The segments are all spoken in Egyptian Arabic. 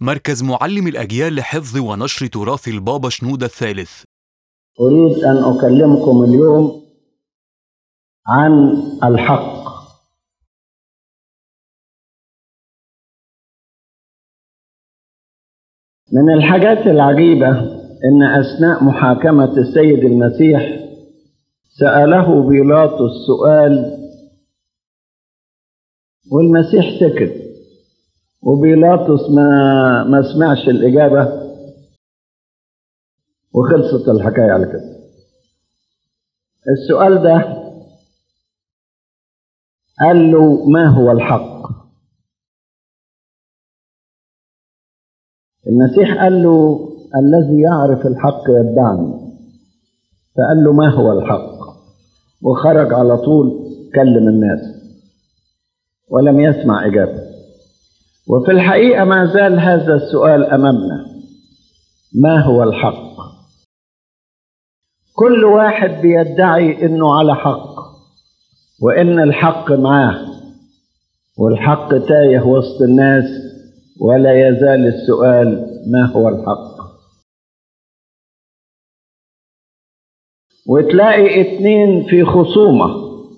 مركز معلم الأجيال لحفظ ونشر تراث البابا شنودة الثالث أريد أن أكلمكم اليوم عن الحق من الحاجات العجيبة إن أثناء محاكمة السيد المسيح سأله بيلاطس سؤال والمسيح سكت وبيلاطس ما ما سمعش الإجابة وخلصت الحكاية على كده السؤال ده قال له ما هو الحق المسيح قال له الذي يعرف الحق يتبعني فقال له ما هو الحق وخرج على طول كلم الناس ولم يسمع إجابة وفي الحقيقة ما زال هذا السؤال أمامنا ما هو الحق كل واحد بيدعي انه على حق وان الحق معاه والحق تايه وسط الناس ولا يزال السؤال ما هو الحق وتلاقي اتنين في خصومة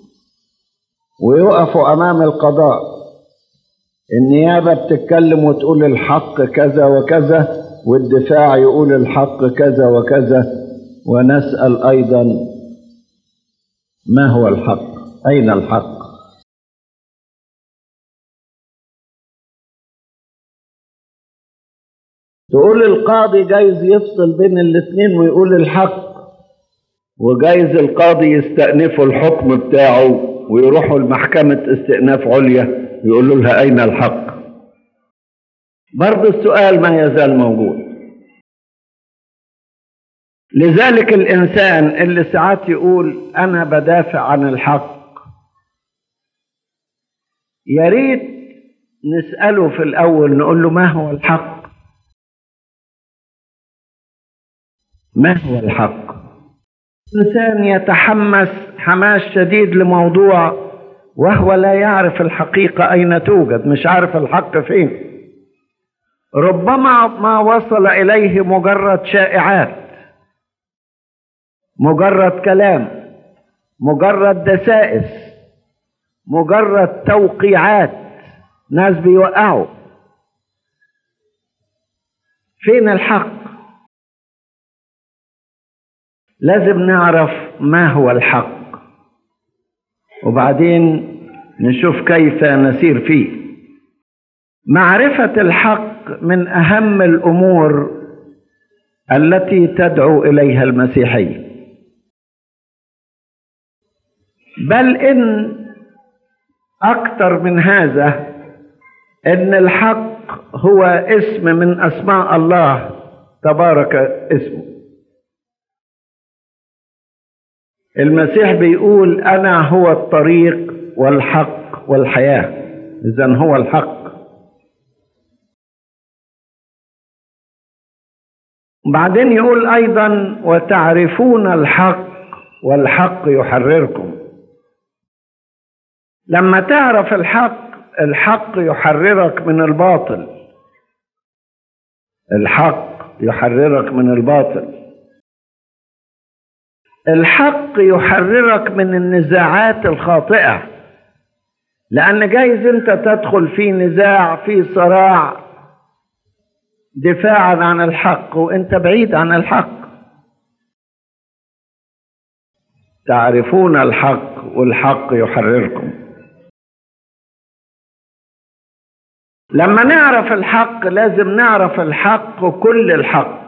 ويقفوا امام القضاء النيابة بتتكلم وتقول الحق كذا وكذا والدفاع يقول الحق كذا وكذا ونسأل أيضا ما هو الحق أين الحق تقول القاضي جايز يفصل بين الاثنين ويقول الحق وجايز القاضي يستأنفوا الحكم بتاعه ويروحوا لمحكمة استئناف عليا يقولوا لها أين الحق برضه السؤال ما يزال موجود لذلك الإنسان اللي ساعات يقول أنا بدافع عن الحق يا ريت نسأله في الأول نقول له ما هو الحق ما هو الحق إنسان يتحمس حماس شديد لموضوع وهو لا يعرف الحقيقة أين توجد مش عارف الحق فين ربما ما وصل إليه مجرد شائعات مجرد كلام مجرد دسائس مجرد توقيعات ناس بيوقعوا فين الحق لازم نعرف ما هو الحق وبعدين نشوف كيف نسير فيه معرفة الحق من أهم الأمور التي تدعو إليها المسيحية بل إن أكثر من هذا إن الحق هو اسم من أسماء الله تبارك اسمه المسيح بيقول أنا هو الطريق والحق والحياة إذا هو الحق بعدين يقول أيضا وتعرفون الحق والحق يحرركم لما تعرف الحق الحق يحررك من الباطل الحق يحررك من الباطل الحق يحررك من النزاعات الخاطئة لأن جايز أنت تدخل في نزاع في صراع دفاعا عن الحق وأنت بعيد عن الحق تعرفون الحق والحق يحرركم لما نعرف الحق لازم نعرف الحق كل الحق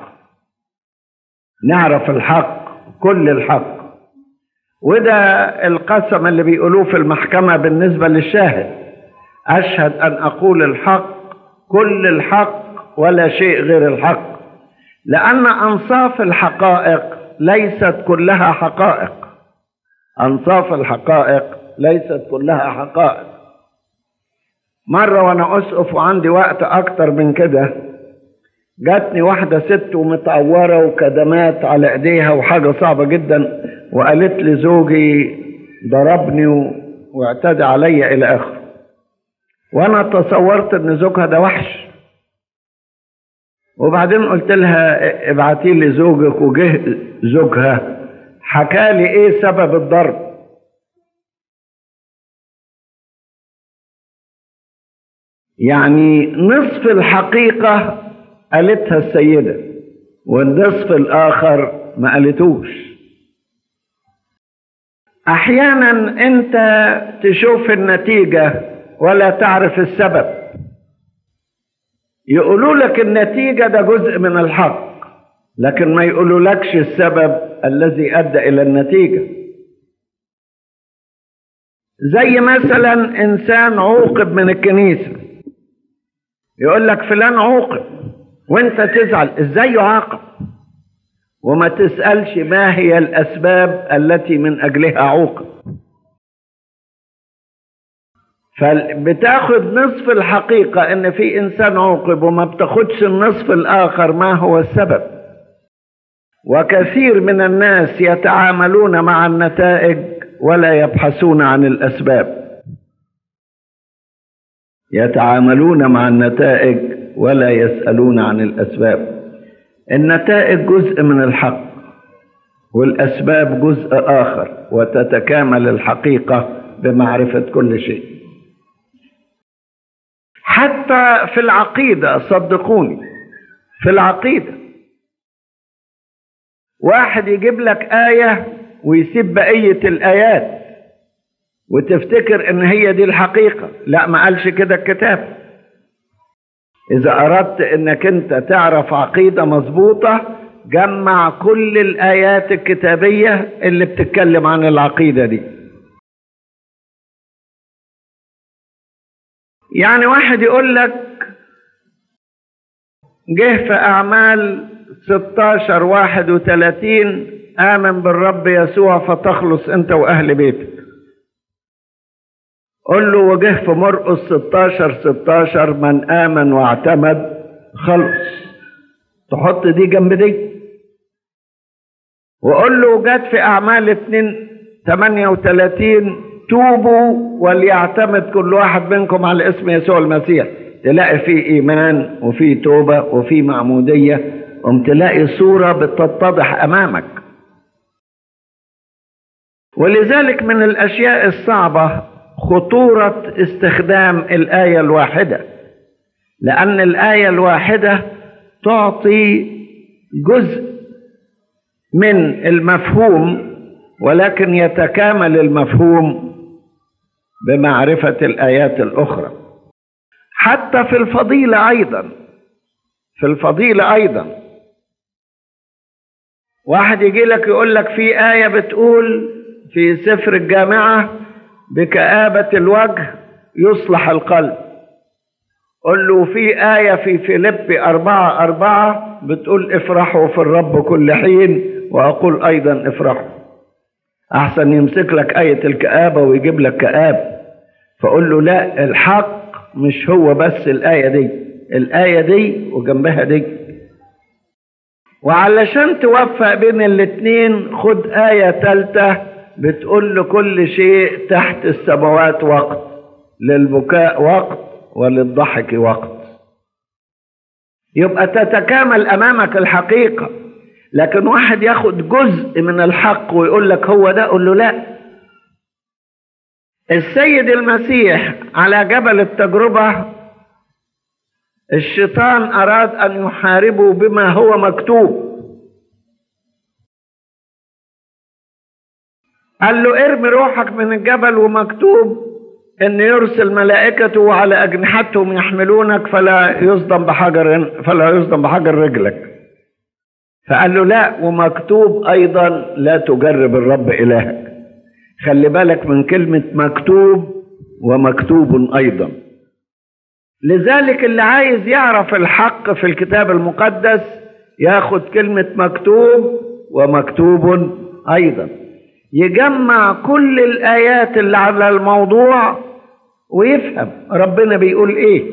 نعرف الحق كل الحق وده القسم اللي بيقولوه في المحكمة بالنسبة للشاهد أشهد أن أقول الحق كل الحق ولا شيء غير الحق لأن أنصاف الحقائق ليست كلها حقائق أنصاف الحقائق ليست كلها حقائق مرة وأنا أسقف وعندي وقت أكتر من كده جاتني واحدة ست ومتعورة وكدمات على إيديها وحاجة صعبة جدا وقالت لي زوجي ضربني و... واعتدى علي إلى آخره وأنا تصورت إن زوجها ده وحش وبعدين قلت لها ابعتي لي زوجك وجه زوجها حكى لي ايه سبب الضرب يعني نصف الحقيقة قالتها السيدة والنصف الآخر ما قالتوش أحيانا أنت تشوف النتيجة ولا تعرف السبب يقولوا لك النتيجة ده جزء من الحق لكن ما يقولوا لكش السبب الذي أدى إلى النتيجة زي مثلا إنسان عوقب من الكنيسة يقول لك فلان عوقب وانت تزعل ازاي يعاقب وما تسألش ما هي الأسباب التي من أجلها عوقب فبتاخد نصف الحقيقة ان في انسان عوقب وما بتاخدش النصف الاخر ما هو السبب وكثير من الناس يتعاملون مع النتائج ولا يبحثون عن الاسباب يتعاملون مع النتائج ولا يسألون عن الاسباب النتائج جزء من الحق والاسباب جزء اخر وتتكامل الحقيقة بمعرفة كل شيء حتى في العقيدة صدقوني في العقيدة واحد يجيب لك آية ويسيب بقية الآيات وتفتكر إن هي دي الحقيقة لا ما قالش كده الكتاب إذا أردت إنك أنت تعرف عقيدة مظبوطة جمع كل الآيات الكتابية اللي بتتكلم عن العقيدة دي يعني واحد يقول لك جه في أعمال 16 31 آمن بالرب يسوع فتخلص أنت وأهل بيتك قل له وجه في مرقس 16 16 من آمن واعتمد خلص تحط دي جنب دي وقل له جت في أعمال 2 38 توبوا وليعتمد كل واحد منكم على اسم يسوع المسيح تلاقي فيه ايمان وفي توبه وفي معموديه قم تلاقي صوره بتتضح امامك ولذلك من الاشياء الصعبه خطوره استخدام الايه الواحده لان الايه الواحده تعطي جزء من المفهوم ولكن يتكامل المفهوم بمعرفة الآيات الأخرى حتى في الفضيلة أيضا في الفضيلة أيضا واحد يجي لك يقول لك في آية بتقول في سفر الجامعة بكآبة الوجه يصلح القلب قل له في آية في فيليب أربعة أربعة بتقول افرحوا في الرب كل حين وأقول أيضا افرحوا أحسن يمسك لك آية الكآبة ويجيب لك كآب فقول له لا الحق مش هو بس الآية دي الآية دي وجنبها دي وعلشان توفق بين الاتنين خد آية تالتة بتقول لكل شيء تحت السماوات وقت للبكاء وقت وللضحك وقت يبقى تتكامل أمامك الحقيقة لكن واحد ياخد جزء من الحق ويقول لك هو ده قول له لا السيد المسيح على جبل التجربة الشيطان أراد أن يحاربه بما هو مكتوب قال له ارمي روحك من الجبل ومكتوب ان يرسل ملائكته على اجنحتهم يحملونك فلا يصدم بحجر فلا يصدم بحجر رجلك فقال له لا ومكتوب ايضا لا تجرب الرب الهك خلي بالك من كلمه مكتوب ومكتوب ايضا لذلك اللي عايز يعرف الحق في الكتاب المقدس ياخد كلمه مكتوب ومكتوب ايضا يجمع كل الايات اللي على الموضوع ويفهم ربنا بيقول ايه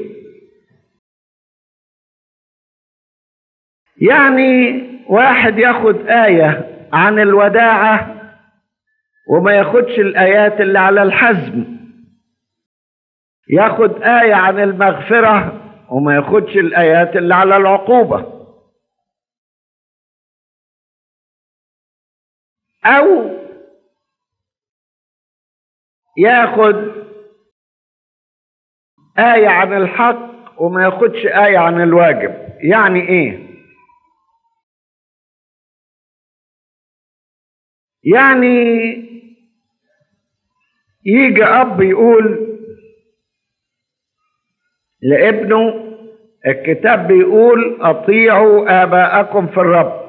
يعني واحد ياخد آية عن الوداعة وما ياخدش الآيات اللي على الحزم ياخد آية عن المغفرة وما ياخدش الآيات اللي على العقوبة أو ياخد آية عن الحق وما ياخدش آية عن الواجب يعني إيه؟ يعني يجي أب يقول لابنه الكتاب بيقول أطيعوا آباءكم في الرب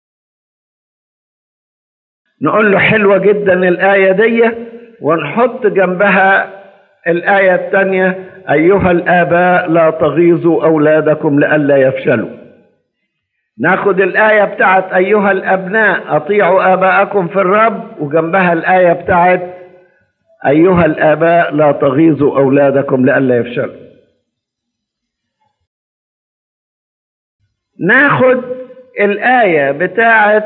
نقول له حلوة جدا الآية دي ونحط جنبها الآية الثانية أيها الآباء لا تغيظوا أولادكم لئلا يفشلوا ناخد الآية بتاعت أيها الأبناء أطيعوا آباءكم في الرب وجنبها الآية بتاعت أيها الآباء لا تغيظوا أولادكم لئلا يفشلوا ناخد الآية بتاعت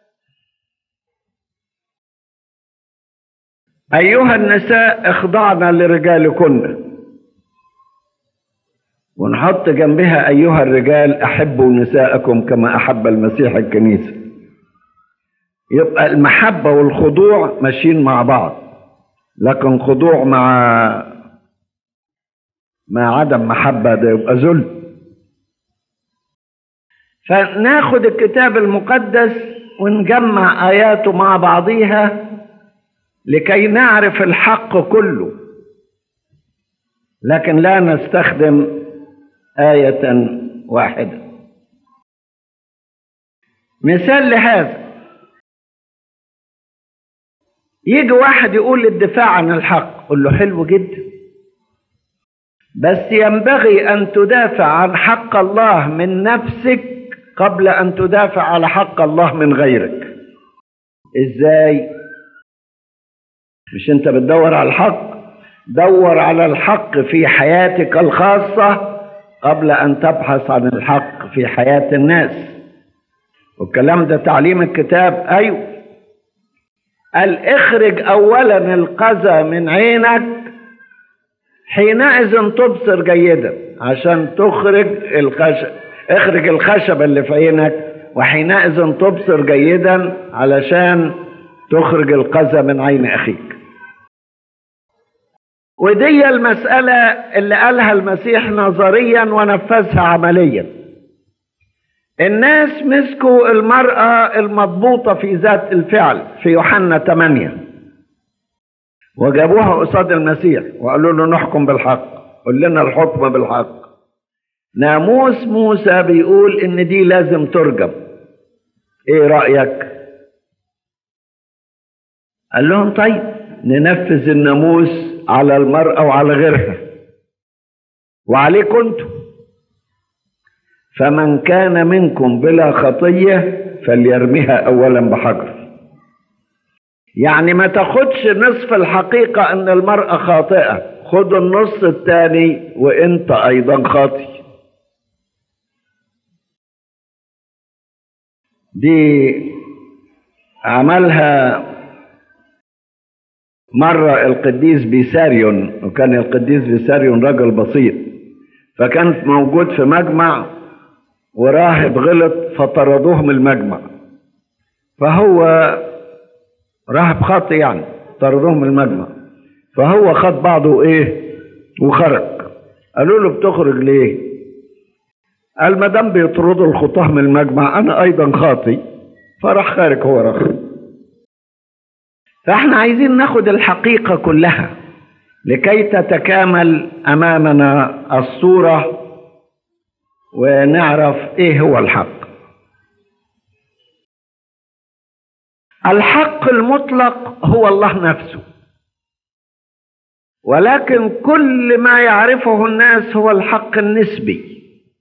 أيها النساء اخضعن لرجالكن ونحط جنبها أيها الرجال أحبوا نساءكم كما أحب المسيح الكنيسة يبقى المحبة والخضوع ماشيين مع بعض لكن خضوع مع مع عدم محبة ده يبقى ذل فناخد الكتاب المقدس ونجمع آياته مع بعضيها لكي نعرف الحق كله لكن لا نستخدم آية واحدة مثال لهذا يجي واحد يقول الدفاع عن الحق قل له حلو جدا بس ينبغي أن تدافع عن حق الله من نفسك قبل أن تدافع على حق الله من غيرك إزاي؟ مش أنت بتدور على الحق دور على الحق في حياتك الخاصة قبل أن تبحث عن الحق في حياة الناس والكلام ده تعليم الكتاب أيوه قال اخرج أولا القذى من عينك حينئذ تبصر جيدا عشان تخرج الخشب اخرج الخشب اللي في عينك وحينئذ تبصر جيدا علشان تخرج القذى من عين أخيك ودي المسألة اللي قالها المسيح نظريا ونفذها عمليا الناس مسكوا المرأة المضبوطة في ذات الفعل في يوحنا 8 وجابوها قصاد المسيح وقالوا له نحكم بالحق قل لنا الحكم بالحق ناموس موسى بيقول ان دي لازم ترجم ايه رأيك قال لهم طيب ننفذ الناموس على المرأة وعلى غيرها وعليكم انتم فمن كان منكم بلا خطية فليرميها أولا بحجر يعني ما تاخدش نصف الحقيقة أن المرأة خاطئة خد النص الثاني وانت أيضا خاطئ دي عملها مرة القديس بيساريون وكان القديس بيساريون رجل بسيط فكان موجود في مجمع وراهب غلط فطردوه من المجمع فهو راهب خاطئ يعني طردوه من المجمع فهو خد بعضه ايه وخرج قالوا له بتخرج ليه قال ما دام بيطردوا الخطاه من المجمع انا ايضا خاطي فراح خارج هو راح فاحنا عايزين ناخد الحقيقه كلها لكي تتكامل امامنا الصوره ونعرف ايه هو الحق الحق المطلق هو الله نفسه ولكن كل ما يعرفه الناس هو الحق النسبي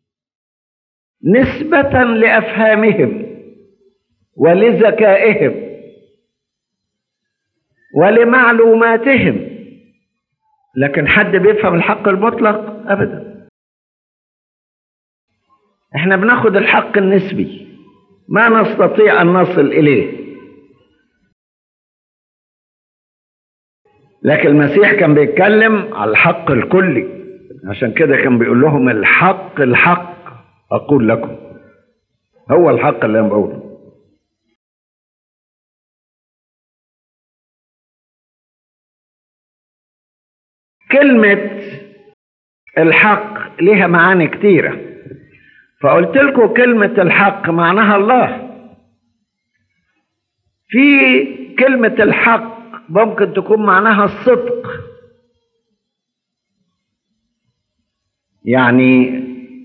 نسبة لأفهامهم ولذكائهم ولمعلوماتهم لكن حد بيفهم الحق المطلق أبدا احنا بناخد الحق النسبي ما نستطيع أن نصل إليه لكن المسيح كان بيتكلم على الحق الكلي عشان كده كان بيقول لهم الحق الحق أقول لكم هو الحق اللي أنا بقوله كلمة الحق لها معاني كتيرة فقلت لكم كلمة الحق معناها الله في كلمة الحق ممكن تكون معناها الصدق يعني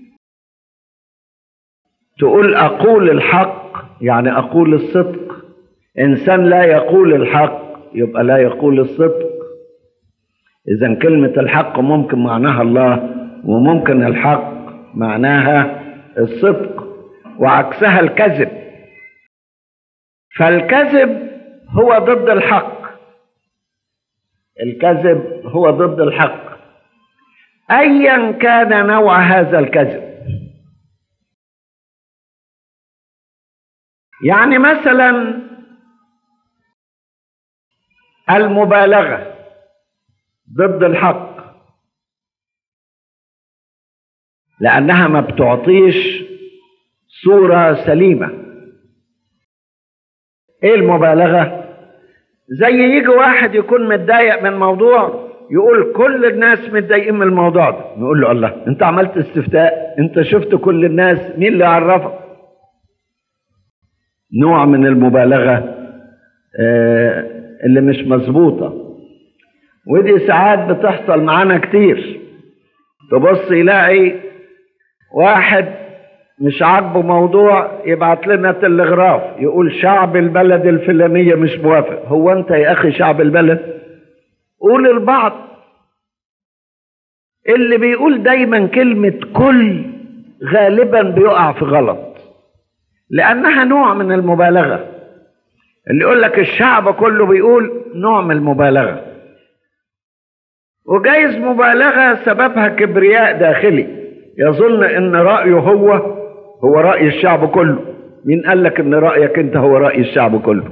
تقول أقول الحق يعني أقول الصدق إنسان لا يقول الحق يبقى لا يقول الصدق إذا كلمة الحق ممكن معناها الله وممكن الحق معناها الصدق وعكسها الكذب فالكذب هو ضد الحق الكذب هو ضد الحق ايا كان نوع هذا الكذب يعني مثلا المبالغه ضد الحق لانها ما بتعطيش صوره سليمه ايه المبالغه زي يجي واحد يكون متضايق من موضوع يقول كل الناس متضايقين من الموضوع ده نقول له الله انت عملت استفتاء انت شفت كل الناس مين اللي عرفك نوع من المبالغه آه اللي مش مظبوطه ودي ساعات بتحصل معانا كتير تبص يلاقي واحد مش عاجبه موضوع يبعت لنا تلغراف يقول شعب البلد الفلانية مش موافق هو انت يا اخي شعب البلد قول البعض اللي بيقول دايما كلمة كل غالبا بيقع في غلط لأنها نوع من المبالغة اللي يقول لك الشعب كله بيقول نوع من المبالغة وجايز مبالغة سببها كبرياء داخلي يظن ان رأيه هو هو رأي الشعب كله مين قال لك ان رأيك انت هو رأي الشعب كله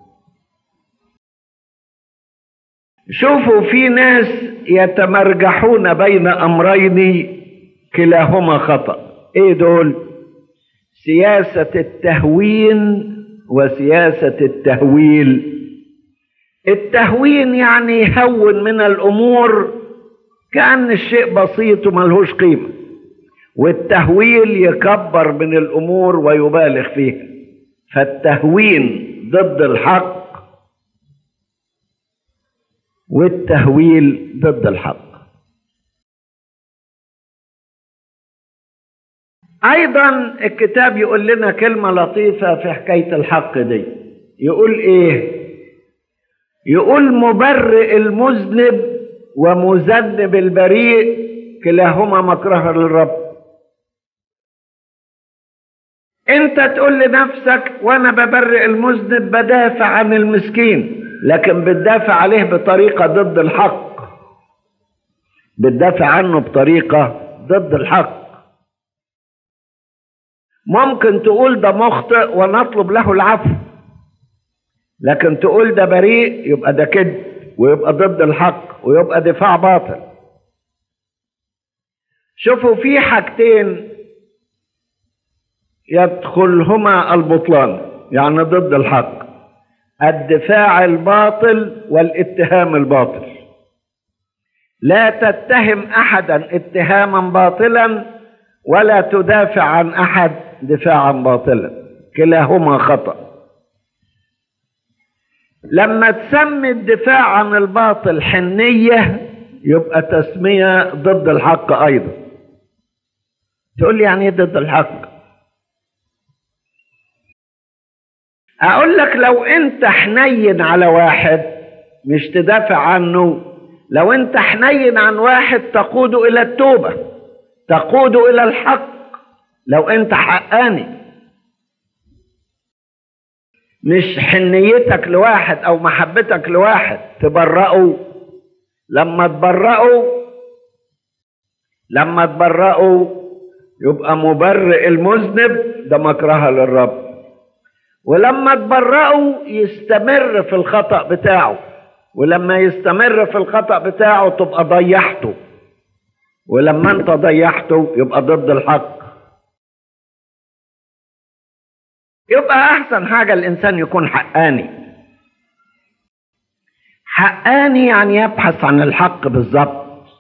شوفوا في ناس يتمرجحون بين امرين كلاهما خطأ ايه دول سياسة التهوين وسياسة التهويل التهوين يعني يهون من الامور كأن الشيء بسيط وملهوش قيمة والتهويل يكبر من الامور ويبالغ فيها فالتهوين ضد الحق والتهويل ضد الحق ايضا الكتاب يقول لنا كلمه لطيفه في حكايه الحق دي يقول ايه يقول مبرئ المذنب ومذنب البريء كلاهما مكره للرب انت تقول لنفسك وانا ببرئ المذنب بدافع عن المسكين لكن بتدافع عليه بطريقة ضد الحق بتدافع عنه بطريقة ضد الحق ممكن تقول ده مخطئ ونطلب له العفو لكن تقول ده بريء يبقى ده كذب ويبقى ضد الحق ويبقى دفاع باطل شوفوا في حاجتين يدخلهما البطلان يعني ضد الحق الدفاع الباطل والاتهام الباطل لا تتهم احدا اتهاما باطلا ولا تدافع عن احد دفاعا باطلا كلاهما خطأ لما تسمي الدفاع عن الباطل حنية يبقى تسمية ضد الحق أيضا تقول لي يعني ايه ضد الحق أقول لك لو أنت حنين على واحد مش تدافع عنه لو أنت حنين عن واحد تقود إلى التوبة تقود إلى الحق لو أنت حقاني مش حنيتك لواحد او محبتك لواحد تبرئه لما تبرئه لما تبرئه يبقى مبرئ المذنب ده مكرهه للرب ولما تبرئه يستمر في الخطأ بتاعه ولما يستمر في الخطأ بتاعه تبقى ضيحته ولما انت ضيحته يبقى ضد الحق يبقى احسن حاجه الانسان يكون حقاني حقاني يعني يبحث عن الحق بالظبط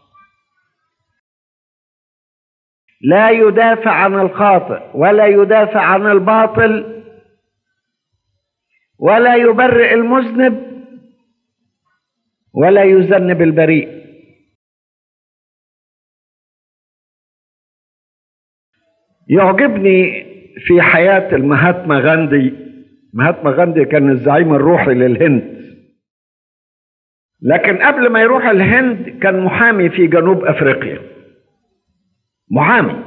لا يدافع عن الخاطئ ولا يدافع عن الباطل ولا يبرئ المذنب ولا يذنب البريء يعجبني في حياة المهاتما غاندي مهاتما غاندي كان الزعيم الروحي للهند لكن قبل ما يروح الهند كان محامي في جنوب افريقيا محامي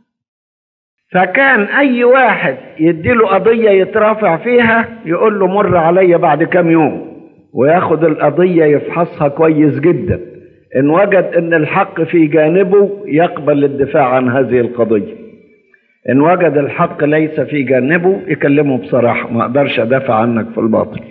فكان اي واحد يديله قضية يترافع فيها يقول له مر عليا بعد كام يوم وياخد القضية يفحصها كويس جدا ان وجد ان الحق في جانبه يقبل الدفاع عن هذه القضية ان وجد الحق ليس في جانبه يكلمه بصراحة ما اقدرش ادافع عنك في الباطل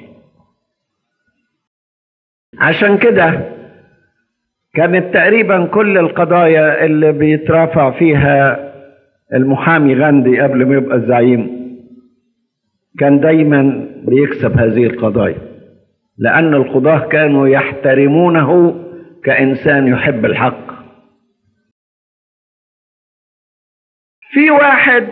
عشان كده كانت تقريبا كل القضايا اللي بيترافع فيها المحامي غاندي قبل ما يبقى الزعيم كان دايما بيكسب هذه القضايا لأن القضاة كانوا يحترمونه كإنسان يحب الحق في واحد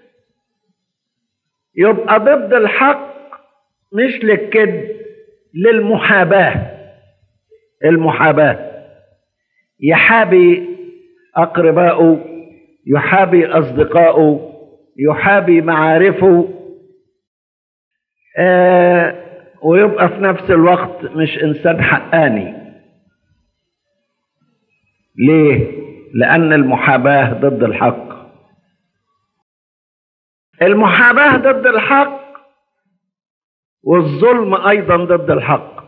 يبقى ضد الحق مش للكذب للمحاباه المحاباة يحابي أقرباؤه يحابي أصدقاؤه يحابي معارفه آه ويبقى في نفس الوقت مش إنسان حقاني ليه؟ لأن المحاباة ضد الحق المحاباة ضد الحق والظلم أيضا ضد الحق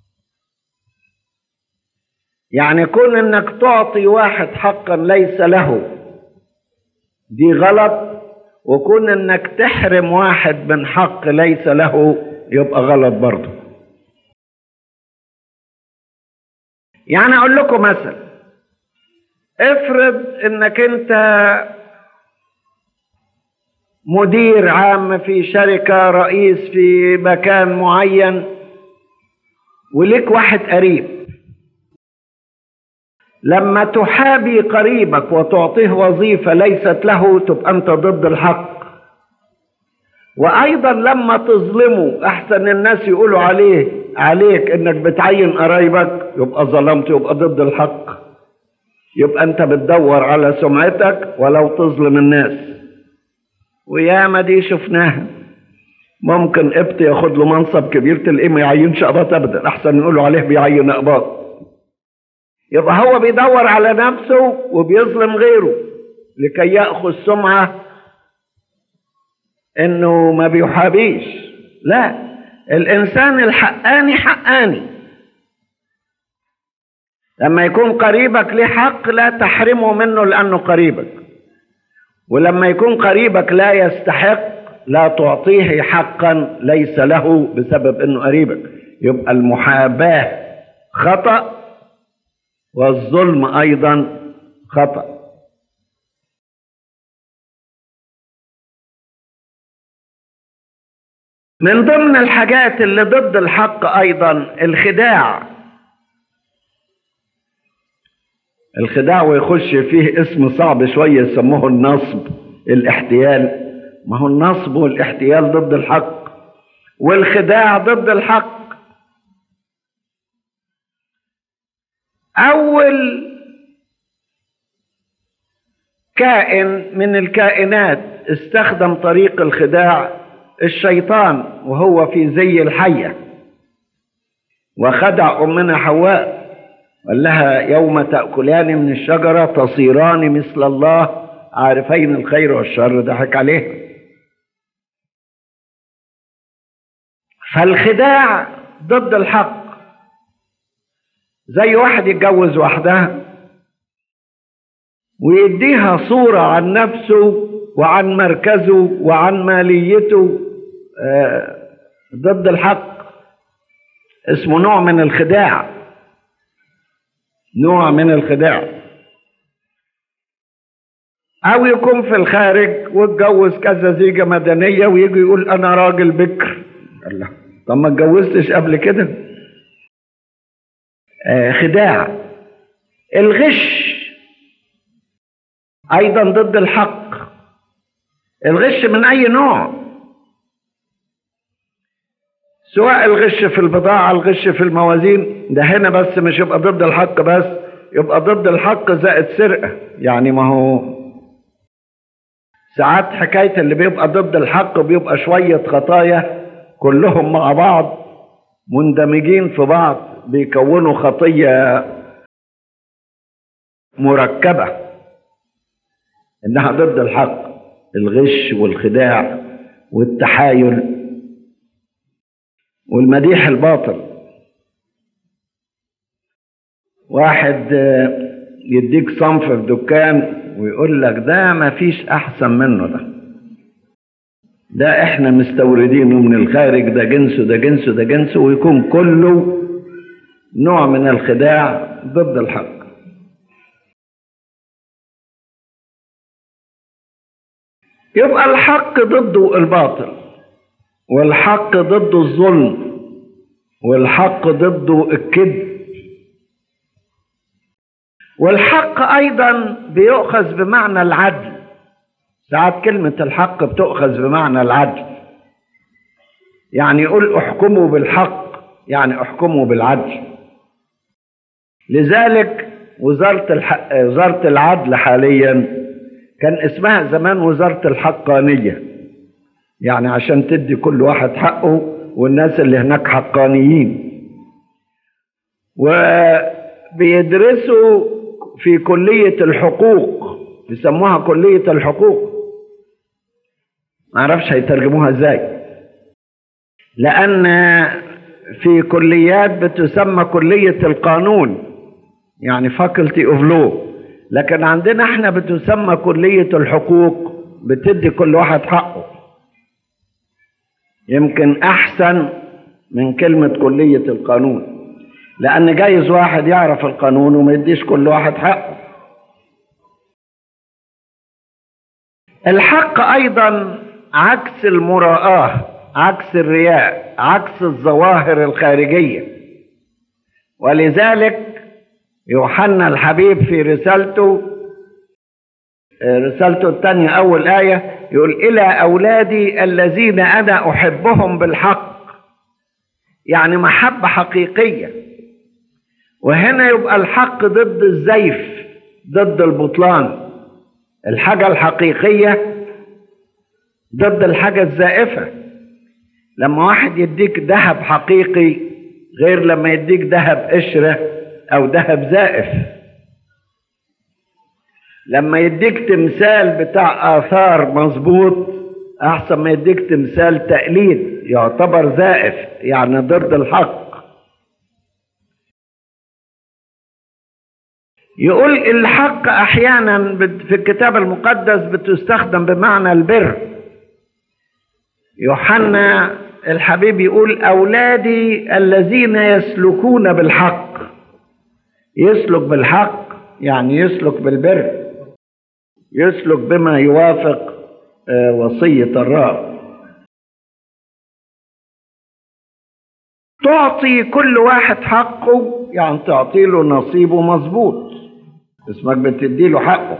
يعني كون انك تعطي واحد حقا ليس له دي غلط وكون انك تحرم واحد من حق ليس له يبقى غلط برضه يعني اقول لكم مثلا افرض انك انت مدير عام في شركة رئيس في مكان معين وليك واحد قريب لما تحابي قريبك وتعطيه وظيفة ليست له تبقى أنت ضد الحق وأيضا لما تظلمه أحسن الناس يقولوا عليه عليك إنك بتعين قرايبك يبقى ظلمت يبقى ضد الحق يبقى أنت بتدور على سمعتك ولو تظلم الناس وياما دي شفناها ممكن قبط ياخد له منصب كبير تلاقيه ما يعينش قباط ابدا احسن يقولوا عليه بيعين قباط يبقى هو بيدور على نفسه وبيظلم غيره لكي ياخذ سمعه انه ما بيحابيش لا الانسان الحقاني حقاني لما يكون قريبك ليه حق لا تحرمه منه لانه قريبك ولما يكون قريبك لا يستحق لا تعطيه حقا ليس له بسبب انه قريبك يبقى المحاباه خطأ والظلم ايضا خطأ من ضمن الحاجات اللي ضد الحق ايضا الخداع الخداع ويخش فيه اسم صعب شوية يسموه النصب الاحتيال ما هو النصب والاحتيال ضد الحق والخداع ضد الحق أول كائن من الكائنات استخدم طريق الخداع الشيطان وهو في زي الحية وخدع أمنا حواء قال لها يوم تأكلان من الشجرة تصيران مثل الله عارفين الخير والشر ضحك عليه فالخداع ضد الحق زي واحد يتجوز واحدة ويديها صورة عن نفسه وعن مركزه وعن ماليته ضد الحق اسمه نوع من الخداع نوع من الخداع او يكون في الخارج واتجوز كذا زيجة مدنية ويجي يقول انا راجل بكر الله طب ما اتجوزتش قبل كده آه خداع الغش ايضا ضد الحق الغش من اي نوع سواء الغش في البضاعة الغش في الموازين ده هنا بس مش يبقى ضد الحق بس يبقى ضد الحق زائد سرقة يعني ما هو ساعات حكاية اللي بيبقى ضد الحق بيبقى شوية خطايا كلهم مع بعض مندمجين في بعض بيكونوا خطية مركبة إنها ضد الحق الغش والخداع والتحايل والمديح الباطل واحد يديك صنف في دكان ويقول لك ده ما فيش احسن منه ده ده احنا مستوردينه من الخارج ده جنسه ده جنسه ده جنسه ويكون كله نوع من الخداع ضد الحق يبقى الحق ضده الباطل والحق ضده الظلم والحق ضده الكذب والحق ايضا بيؤخذ بمعنى العدل ساعات كلمة الحق بتؤخذ بمعنى العدل يعني يقول احكموا بالحق يعني احكموا بالعدل لذلك وزارة الحق وزارة العدل حاليا كان اسمها زمان وزارة الحقانية يعني عشان تدي كل واحد حقه والناس اللي هناك حقانيين وبيدرسوا في كلية الحقوق بيسموها كلية الحقوق ما اعرفش هيترجموها ازاي لان في كليات بتسمى كلية القانون يعني faculty of law لكن عندنا احنا بتسمى كلية الحقوق بتدي كل واحد حقه يمكن احسن من كلمة كلية القانون لان جايز واحد يعرف القانون وما يديش كل واحد حقه الحق ايضا عكس المراءة عكس الرياء عكس الظواهر الخارجية ولذلك يوحنا الحبيب في رسالته رسالته الثانية أول آية يقول إلى أولادي الذين أنا أحبهم بالحق يعني محبة حقيقية وهنا يبقى الحق ضد الزيف ضد البطلان الحاجة الحقيقية ضد الحاجة الزائفة لما واحد يديك ذهب حقيقي غير لما يديك ذهب قشرة أو ذهب زائف لما يديك تمثال بتاع آثار مظبوط أحسن ما يديك تمثال تقليد يعتبر زائف يعني ضد الحق يقول الحق أحيانا في الكتاب المقدس بتستخدم بمعنى البر يوحنا الحبيب يقول أولادي الذين يسلكون بالحق يسلك بالحق يعني يسلك بالبر يسلك بما يوافق وصية الرب تعطي كل واحد حقه يعني تعطي له نصيبه مظبوط اسمك بتدي له حقه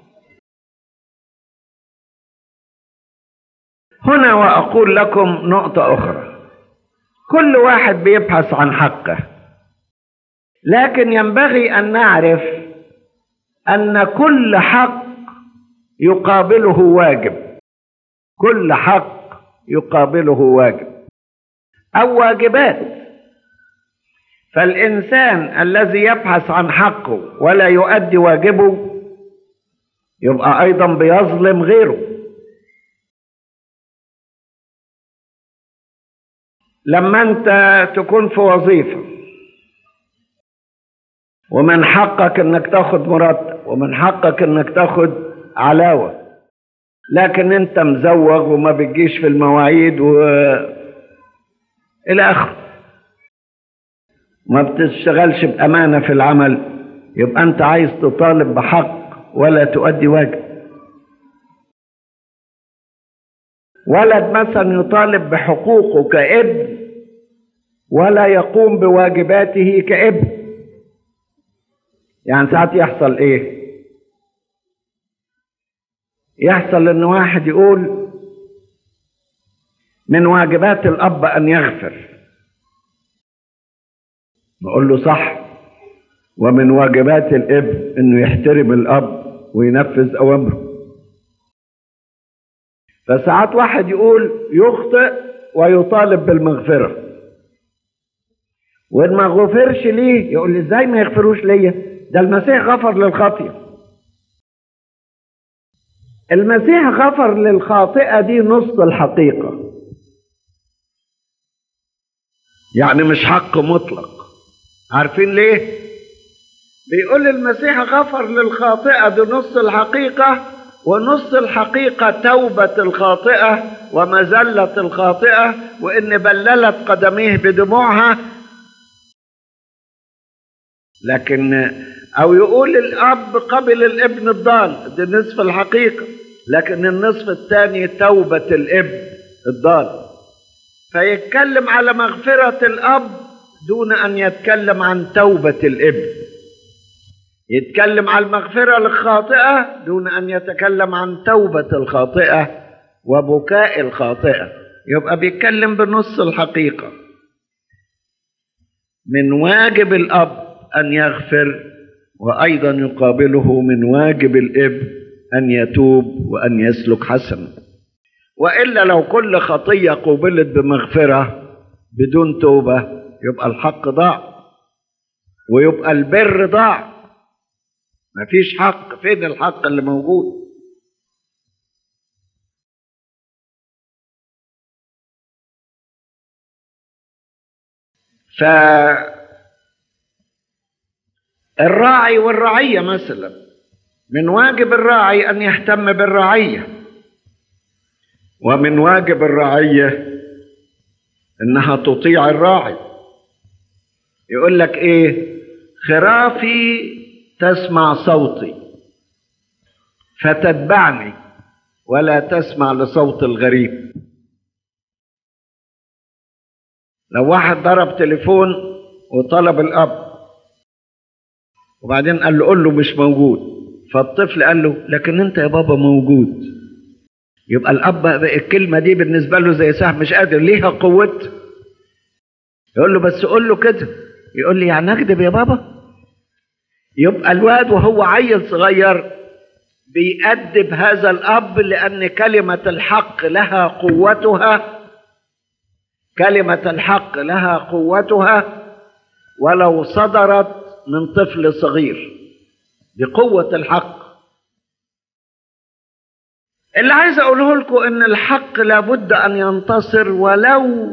هنا وأقول لكم نقطة أخرى كل واحد بيبحث عن حقه لكن ينبغي أن نعرف أن كل حق يقابله واجب كل حق يقابله واجب أو واجبات فالإنسان الذي يبحث عن حقه ولا يؤدي واجبه يبقى أيضا بيظلم غيره لما أنت تكون في وظيفة ومن حقك انك تاخد مرتب ومن حقك انك تاخد علاوة لكن انت مزوغ وما بتجيش في المواعيد و الى اخره ما بتشتغلش بامانة في العمل يبقى انت عايز تطالب بحق ولا تؤدي واجب ولد مثلا يطالب بحقوقه كابن ولا يقوم بواجباته كابن يعني ساعات يحصل ايه يحصل ان واحد يقول من واجبات الاب ان يغفر نقول له صح ومن واجبات الابن انه يحترم الاب وينفذ اوامره فساعات واحد يقول يخطئ ويطالب بالمغفره وان ما غفرش ليه يقول لي ازاي ما يغفروش ليا ده المسيح غفر للخطيه المسيح غفر للخاطئه دي نص الحقيقه يعني مش حق مطلق عارفين ليه بيقول المسيح غفر للخاطئه دي نص الحقيقه ونص الحقيقه توبه الخاطئه ومذله الخاطئه وان بللت قدميه بدموعها لكن او يقول الاب قبل الابن الضال دي نصف الحقيقه لكن النصف الثاني توبه الابن الضال فيتكلم على مغفره الاب دون ان يتكلم عن توبه الابن يتكلم عن المغفره للخاطئه دون ان يتكلم عن توبه الخاطئه وبكاء الخاطئه يبقى بيتكلم بنص الحقيقه من واجب الاب ان يغفر وايضا يقابله من واجب الابن ان يتوب وان يسلك حسنا والا لو كل خطيه قوبلت بمغفره بدون توبه يبقى الحق ضاع ويبقى البر ضاع مفيش حق فين الحق اللي موجود ف الراعي والرعية مثلا من واجب الراعي أن يهتم بالرعية ومن واجب الرعية إنها تطيع الراعي يقول لك إيه خرافي تسمع صوتي فتتبعني ولا تسمع لصوت الغريب لو واحد ضرب تليفون وطلب الأب وبعدين قال له قول له مش موجود فالطفل قال له لكن انت يا بابا موجود يبقى الاب الكلمه دي بالنسبه له زي سهم مش قادر ليها قوه يقول له بس قول له كده يقول لي يعني اكذب يا بابا يبقى الواد وهو عيل صغير بيأدب هذا الاب لان كلمه الحق لها قوتها كلمه الحق لها قوتها ولو صدرت من طفل صغير بقوة الحق اللي عايز أقوله لكم إن الحق لابد أن ينتصر ولو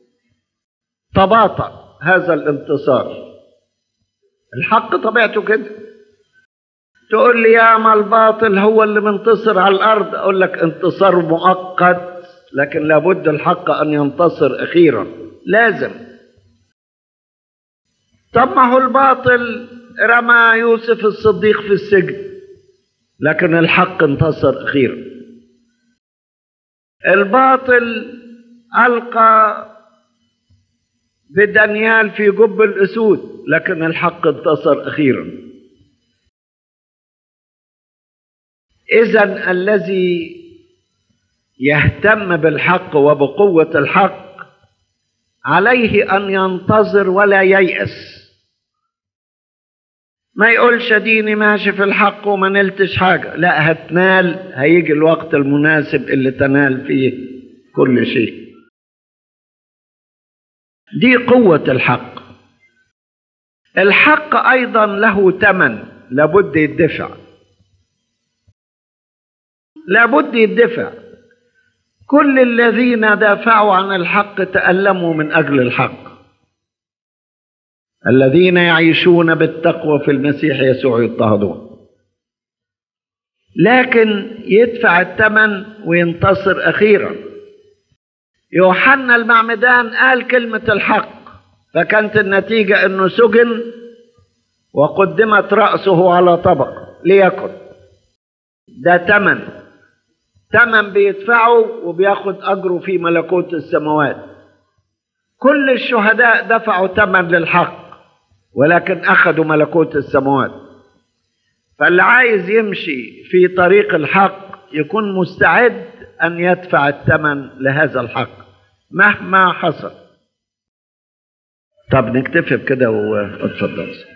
تباطأ هذا الانتصار الحق طبيعته كده تقول لي يا ما الباطل هو اللي منتصر على الأرض أقول لك انتصار مؤقت لكن لابد الحق أن ينتصر أخيرا لازم طب ما هو الباطل رمى يوسف الصديق في السجن لكن الحق انتصر اخيرا الباطل القى بدانيال في جب الاسود لكن الحق انتصر اخيرا اذا الذي يهتم بالحق وبقوه الحق عليه ان ينتظر ولا ييأس ما يقولش ديني ماشي في الحق وما نلتش حاجة لا هتنال هيجي الوقت المناسب اللي تنال فيه كل شيء دي قوة الحق الحق أيضا له ثمن لابد يدفع لابد يدفع كل الذين دافعوا عن الحق تألموا من أجل الحق الذين يعيشون بالتقوى في المسيح يسوع يضطهدون لكن يدفع الثمن وينتصر أخيرا يوحنا المعمدان قال كلمة الحق فكانت النتيجة أنه سجن وقدمت رأسه على طبق ليكن ده ثمن ثمن بيدفعه وبياخد أجره في ملكوت السماوات كل الشهداء دفعوا ثمن للحق ولكن أخذوا ملكوت السماوات فاللي عايز يمشي في طريق الحق يكون مستعد أن يدفع الثمن لهذا الحق مهما حصل طب نكتفي بكده واتفضل